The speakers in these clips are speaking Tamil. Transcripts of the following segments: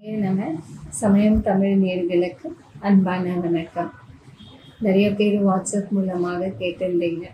நம்ம சமயம் தமிழ் நேர்களுக்கு அன்பான வணக்கம் நிறைய பேர் வாட்ஸ்அப் மூலமாக கேட்டிருந்தீங்க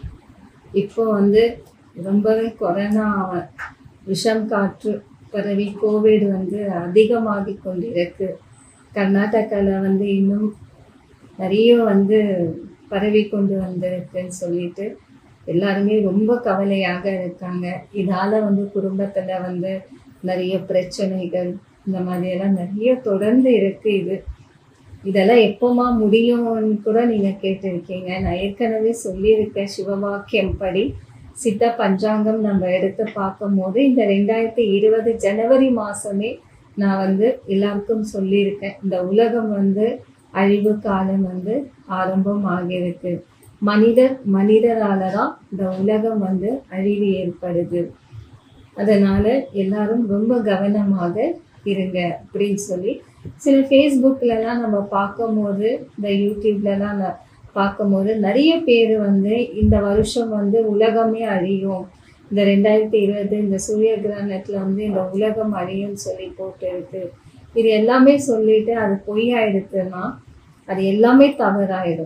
இப்போ வந்து ரொம்பவே கொரோனா விஷம் காற்று பரவி கோவிட் வந்து அதிகமாகி கொண்டிருக்கு கர்நாடகாவில் வந்து இன்னும் நிறைய வந்து பரவி கொண்டு வந்திருக்குன்னு சொல்லிட்டு எல்லாருமே ரொம்ப கவலையாக இருக்காங்க இதால் வந்து குடும்பத்தில் வந்து நிறைய பிரச்சனைகள் இந்த மாதிரியெல்லாம் நிறைய தொடர்ந்து இருக்கு இது இதெல்லாம் எப்போமா முடியும்னு கூட நீங்கள் கேட்டிருக்கீங்க நான் ஏற்கனவே சொல்லியிருக்கேன் சிவவாக்கியம் படி சித்த பஞ்சாங்கம் நம்ம எடுத்து பார்க்கும்போது இந்த ரெண்டாயிரத்தி இருபது ஜனவரி மாதமே நான் வந்து எல்லாருக்கும் சொல்லியிருக்கேன் இந்த உலகம் வந்து அழிவு காலம் வந்து ஆரம்பம் ஆகியிருக்கு மனிதர் மனிதரால தான் இந்த உலகம் வந்து அழிவு ஏற்படுது அதனால எல்லாரும் ரொம்ப கவனமாக இருங்க அப்படின்னு சொல்லி சில ஃபேஸ்புக்லலாம் நம்ம பார்க்கும்போது இந்த யூடியூப்லலாம் நான் பார்க்கும்போது நிறைய பேர் வந்து இந்த வருஷம் வந்து உலகமே அழியும் இந்த ரெண்டாயிரத்தி இருபது இந்த சூரிய கிரகணத்தில் வந்து இந்த உலகம் அழியும்னு சொல்லி போட்டு இருக்கு இது எல்லாமே சொல்லிட்டு அது பொய்யாயிடுத்துன்னா அது எல்லாமே தவறாயிடும்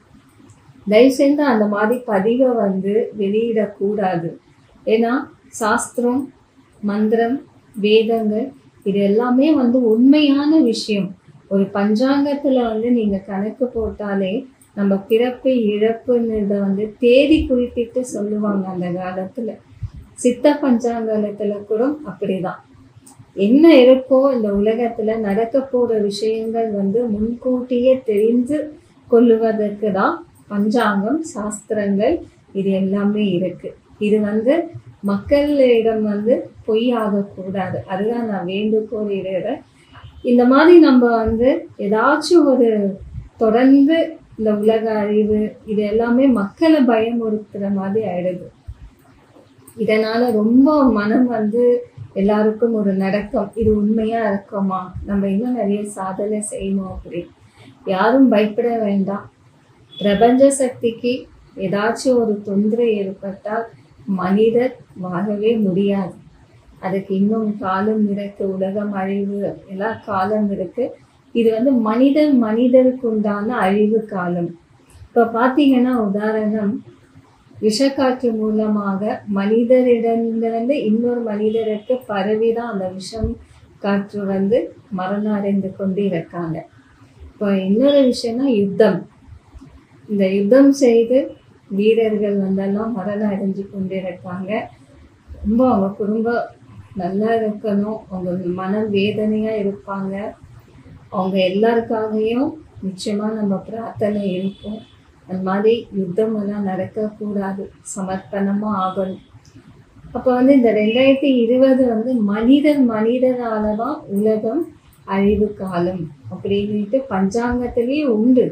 தயவு செஞ்சு அந்த மாதிரி பதிவை வந்து வெளியிடக்கூடாது ஏன்னா சாஸ்திரம் மந்திரம் வேதங்கள் இது எல்லாமே வந்து உண்மையான விஷயம் ஒரு பஞ்சாங்கத்தில் வந்து நீங்கள் கணக்கு போட்டாலே நம்ம பிறப்பு இழப்புன்றத வந்து தேதி குறிப்பிட்டு சொல்லுவாங்க அந்த காலத்தில் சித்த பஞ்சாங்கத்தில் கூட அப்படிதான் என்ன இருக்கோ இந்த உலகத்தில் நடக்க போகிற விஷயங்கள் வந்து முன்கூட்டியே தெரிந்து கொள்ளுவதற்கு தான் பஞ்சாங்கம் சாஸ்திரங்கள் இது எல்லாமே இருக்கு இது வந்து மக்களிடம் வந்து பொய் ஆகக்கூடாது அதுதான் நான் வேண்டுகோள் இடுறேன் இந்த மாதிரி நம்ம வந்து ஏதாச்சும் ஒரு தொடர்ந்து இந்த உலக அழிவு இது எல்லாமே மக்களை பயமுறுத்துற மாதிரி ஆயிடுது இதனால ரொம்ப மனம் வந்து எல்லாருக்கும் ஒரு நடக்கம் இது உண்மையா இருக்குமா நம்ம இன்னும் நிறைய சாதனை செய்யணும் அப்படி யாரும் பயப்பட வேண்டாம் பிரபஞ்ச சக்திக்கு ஏதாச்சும் ஒரு தொந்தரவு ஏற்பட்டால் மனிதர் வாழவே முடியாது அதுக்கு இன்னும் காலம் இருக்கு உலகம் அழிவு எல்லாம் காலம் இருக்கு இது வந்து மனிதன் மனிதருக்கு உண்டான அழிவு காலம் இப்போ பார்த்தீங்கன்னா உதாரணம் விஷக்காற்று மூலமாக மனிதரிடமிருந்து இன்னொரு மனிதருக்கு பரவி தான் அந்த விஷம் காற்று வந்து மரணம் அடைந்து கொண்டு இருக்காங்க இப்போ இன்னொரு விஷயம்னா யுத்தம் இந்த யுத்தம் செய்து வீரர்கள் வந்தெல்லாம் மரணம் அடைஞ்சு கொண்டு இருக்காங்க ரொம்ப அவங்க குடும்பம் நல்லா இருக்கணும் அவங்க மன வேதனையாக இருப்பாங்க அவங்க எல்லாருக்காகவும் நிச்சயமாக நம்ம பிரார்த்தனை இருக்கும் அந்த மாதிரி யுத்தம் எல்லாம் நடக்கக்கூடாது சமர்ப்பணமாக ஆகணும் அப்போ வந்து இந்த ரெண்டாயிரத்தி இருபது வந்து மனிதன் மனிதனால தான் உலகம் அழிவு காலம் அப்படின்ட்டு பஞ்சாங்கத்திலேயே உண்டு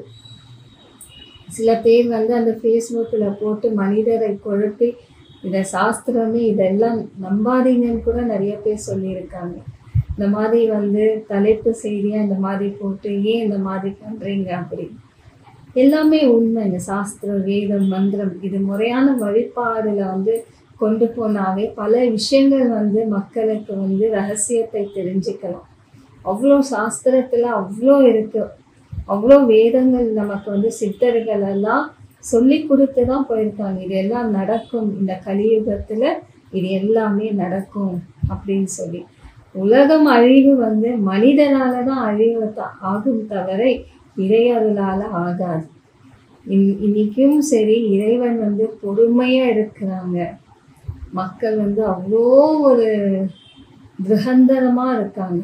சில பேர் வந்து அந்த ஃபேஸ்புக்கில் போட்டு மனிதரை குழப்பி இதை சாஸ்திரமே இதெல்லாம் நம்பாதீங்கன்னு கூட நிறைய பேர் சொல்லியிருக்காங்க இந்த மாதிரி வந்து தலைப்பு செய்தியாக இந்த மாதிரி போட்டு ஏன் இந்த மாதிரி பண்ணுறீங்க அப்படி எல்லாமே உண்மை இந்த சாஸ்திரம் வேதம் மந்திரம் இது முறையான வழிபாடில் வந்து கொண்டு போனாவே பல விஷயங்கள் வந்து மக்களுக்கு வந்து ரகசியத்தை தெரிஞ்சுக்கலாம் அவ்வளோ சாஸ்திரத்தில் அவ்வளோ இருக்கு அவ்வளோ வேதங்கள் நமக்கு வந்து சித்தர்கள் எல்லாம் சொல்லி கொடுத்து தான் போயிருக்காங்க இது எல்லாம் நடக்கும் இந்த கலியுகத்தில் இது எல்லாமே நடக்கும் அப்படின்னு சொல்லி உலகம் அழிவு வந்து மனிதனால தான் அழிவு த- ஆகும் தவிர இறையருளால் ஆகாது இன் இன்னைக்கும் சரி இறைவன் வந்து பொறுமையாக இருக்கிறாங்க மக்கள் வந்து அவ்வளோ ஒரு திருகந்தரமாக இருக்காங்க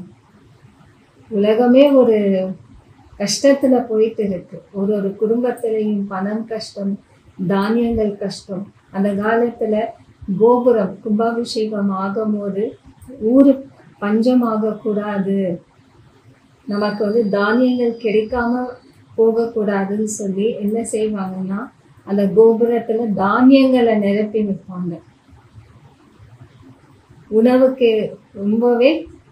உலகமே ஒரு கஷ்டத்துல போயிட்டு இருக்கு ஒரு ஒரு குடும்பத்திலையும் பணம் கஷ்டம் தானியங்கள் கஷ்டம் அந்த காலத்துல கோபுரம் கும்பாபிஷேகம் ஆகும்போது ஊரு பஞ்சமாக கூடாது நமக்கு வந்து தானியங்கள் கிடைக்காம போகக்கூடாதுன்னு சொல்லி என்ன செய்வாங்கன்னா அந்த கோபுரத்துல தானியங்களை நிரப்பி வைப்பாங்க உணவுக்கு ரொம்பவே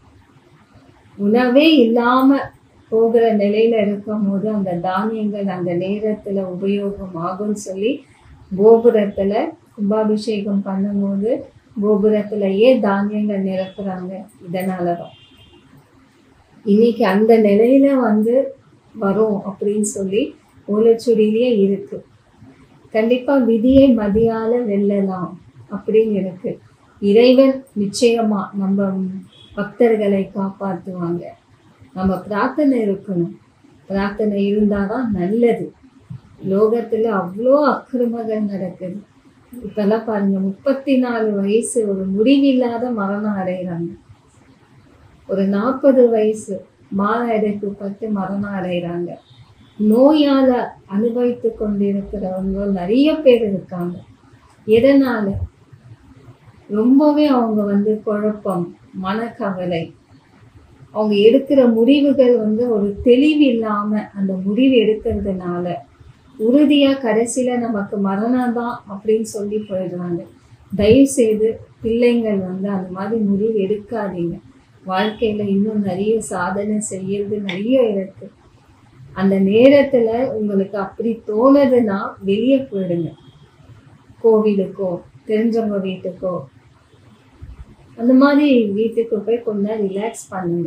உணவே இல்லாம போகிற நிலையில இருக்கும் போது அந்த தானியங்கள் அந்த நேரத்துல உபயோகம் ஆகும்னு சொல்லி கோபுரத்துல கும்பாபிஷேகம் பண்ணும்போது கோபுரத்துல ஏன் தானியங்கள் நிரப்புறாங்க இதனால தான் இன்னைக்கு அந்த நிலையில வந்து வரும் அப்படின்னு சொல்லி ஓலைச்சுடியிலேயே இருக்கு கண்டிப்பா விதியை மதியால வெல்லலாம் அப்படின்னு இருக்கு இறைவன் நிச்சயமா நம்ம பக்தர்களை காப்பாற்றுவாங்க நம்ம பிரார்த்தனை இருக்கணும் பிரார்த்தனை இருந்தாதான் நல்லது லோகத்துல அவ்வளோ அக்கிரமங்கள் நடக்குது இப்பெல்லாம் பாருங்க முப்பத்தி நாலு வயசு ஒரு முடிவில்லாத மரணம் அடைகிறாங்க ஒரு நாற்பது வயசு மாதடைப்பு பட்டு மரணம் அடைகிறாங்க நோயால அனுபவித்து கொண்டிருக்கிறவங்க நிறைய பேர் இருக்காங்க எதனால ரொம்பவே அவங்க வந்து குழப்பம் மனக்கவலை அவங்க எடுக்கிற முடிவுகள் வந்து ஒரு தெளிவு இல்லாம அந்த முடிவு எடுக்கிறதுனால உறுதியா கடைசியில நமக்கு மரணம் தான் அப்படின்னு சொல்லி போயிடுறாங்க தயவு செய்து பிள்ளைங்கள் வந்து அந்த மாதிரி முடிவு எடுக்காதீங்க வாழ்க்கையில இன்னும் நிறைய சாதனை செய்யறது நிறைய இருக்கு அந்த நேரத்துல உங்களுக்கு அப்படி தோணுதுன்னா வெளியே போயிடுங்க கோவிலுக்கோ தெரிஞ்சவங்க வீட்டுக்கோ அந்த மாதிரி வீட்டுக்கு போய் கொஞ்ச நேரம் ரிலாக்ஸ் பண்ணுங்க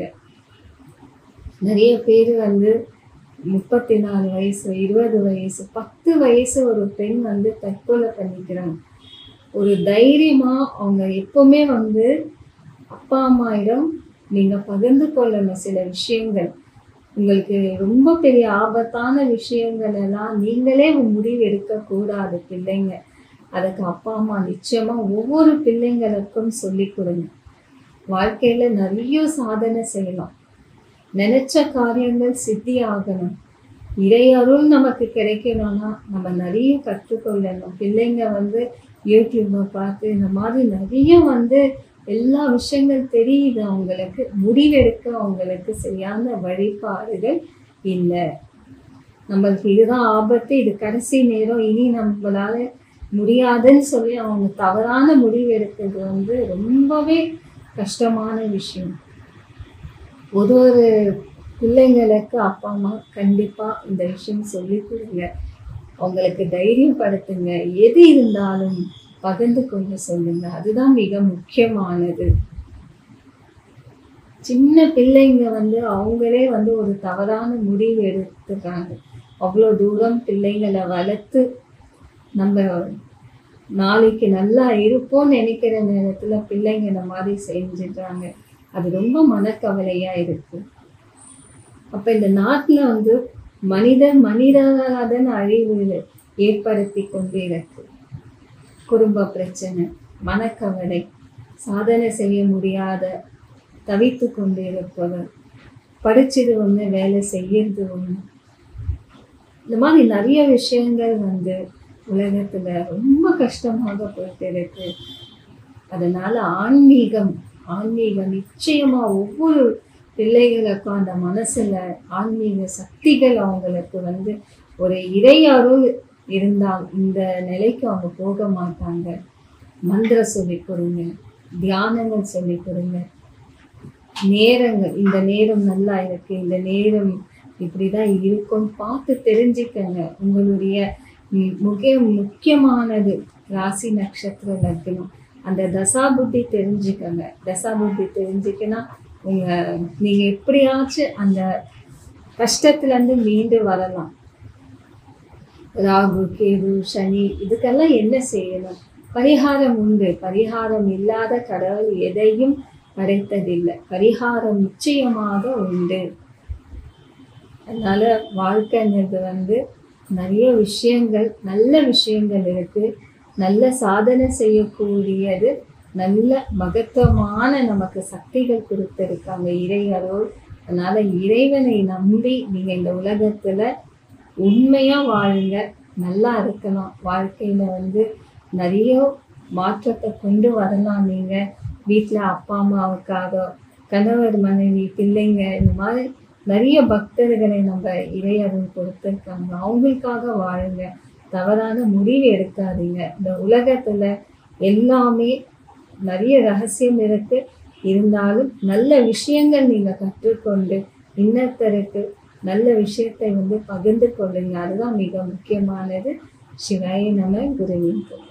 நிறைய பேர் வந்து முப்பத்தி நாலு வயசு இருபது வயசு பத்து வயசு ஒரு பெண் வந்து தற்கொலை பண்ணிக்கிறாங்க ஒரு தைரியமா அவங்க எப்பவுமே வந்து அப்பா அம்மாயிடம் நீங்க பகிர்ந்து கொள்ளணும் சில விஷயங்கள் உங்களுக்கு ரொம்ப பெரிய ஆபத்தான விஷயங்கள் எல்லாம் நீங்களே முடிவு எடுக்கக்கூடாது பிள்ளைங்க அதுக்கு அப்பா அம்மா நிச்சயமா ஒவ்வொரு பிள்ளைங்களுக்கும் சொல்லி கொடுங்க வாழ்க்கையில நிறைய சாதனை செய்யலாம் நினைச்ச காரியங்கள் சித்தி ஆகணும் இறை அருள் நமக்கு கிடைக்கணும்னா நம்ம நிறைய கற்றுக்கொள்ளணும் பிள்ளைங்க வந்து யூடியூப்பை பார்த்து இந்த மாதிரி நிறைய வந்து எல்லா விஷயங்கள் தெரியுது அவங்களுக்கு முடிவெடுக்க அவங்களுக்கு சரியான வழிபாடுகள் இல்லை நம்மளுக்கு இதுதான் ஆபத்து இது கடைசி நேரம் இனி நம்மளால முடியாதுன்னு சொல்லி அவங்க தவறான முடிவு எடுக்கிறது வந்து ரொம்பவே கஷ்டமான விஷயம் ஒரு ஒரு பிள்ளைங்களுக்கு அப்பா அம்மா கண்டிப்பா இந்த விஷயம் சொல்லி கொடுங்க அவங்களுக்கு தைரியம் படுத்துங்க எது இருந்தாலும் பகிர்ந்து கொண்டு சொல்லுங்க அதுதான் மிக முக்கியமானது சின்ன பிள்ளைங்க வந்து அவங்களே வந்து ஒரு தவறான முடிவு எடுத்துக்கிறாங்க அவ்வளோ தூரம் பிள்ளைங்களை வளர்த்து நம்ம நாளைக்கு நல்லா இருப்போம்னு நினைக்கிற நேரத்துல பிள்ளைங்க இந்த மாதிரி செஞ்சிடுறாங்க அது ரொம்ப மனக்கவலையா இருக்கு அப்ப இந்த நாட்டுல வந்து மனிதன் மனிதனாதன் அழிவு ஏற்படுத்தி கொண்டே இருக்கு குடும்ப பிரச்சனை மனக்கவலை சாதனை செய்ய முடியாத தவித்து கொண்டிருப்பவர் படிச்சது ஒண்ணு வேலை செய்யறது ஒண்ணு இந்த மாதிரி நிறைய விஷயங்கள் வந்து உலகத்துல ரொம்ப கஷ்டமாக போயிட்டு இருக்கு அதனால ஆன்மீகம் ஆன்மீகம் நிச்சயமா ஒவ்வொரு பிள்ளைகளுக்கும் அந்த மனசுல ஆன்மீக சக்திகள் அவங்களுக்கு வந்து ஒரு இறை அருள் இருந்தால் இந்த நிலைக்கு அவங்க போக மாட்டாங்க மந்திர சொல்லி கொடுங்க தியானங்கள் சொல்லி கொடுங்க நேரங்கள் இந்த நேரம் நல்லா இருக்கு இந்த நேரம் இப்படிதான் இருக்கும்னு பார்த்து தெரிஞ்சுக்கங்க உங்களுடைய ம், முக முக்கியமானது ராசி நட்சத்திர லக்னம் அந்த தசாபுத்தி தெரிஞ்சுக்கங்க தசாபுத்தி தெரிஞ்சுக்கினா உங்க நீங்க எப்படியாச்சும் அந்த கஷ்டத்துல இருந்து மீண்டு வரலாம் ராகு கேது சனி இதுக்கெல்லாம் என்ன செய்யணும் பரிகாரம் உண்டு பரிகாரம் இல்லாத கடவுள் எதையும் படைத்ததில்லை பரிகாரம் நிச்சயமாக உண்டு அதனால வாழ்க்கைங்கிறது வந்து நிறைய விஷயங்கள் நல்ல விஷயங்கள் இருக்கு நல்ல சாதனை செய்யக்கூடியது நல்ல மகத்துவமான நமக்கு சக்திகள் கொடுத்திருக்காங்க இறை அருள் அதனால இறைவனை நம்பி நீங்க இந்த உலகத்துல உண்மையா வாழுங்க நல்லா இருக்கலாம் வாழ்க்கையில வந்து நிறைய மாற்றத்தை கொண்டு வரலாம் நீங்க வீட்ல அப்பா அம்மாவுக்காக கணவர் மனைவி பிள்ளைங்க இந்த மாதிரி நிறைய பக்தர்களை நம்ம இறையருள் கொடுத்துருக்காங்க அவங்களுக்காக வாழுங்க தவறான முடிவு எடுக்காதீங்க இந்த உலகத்துல எல்லாமே நிறைய ரகசியம் இருக்கு இருந்தாலும் நல்ல விஷயங்கள் நீங்க கற்றுக்கொண்டு இன்னத்தருக்கு நல்ல விஷயத்தை வந்து பகிர்ந்து கொள்ளுங்க அதுதான் மிக முக்கியமானது சிவாய நம குருவின்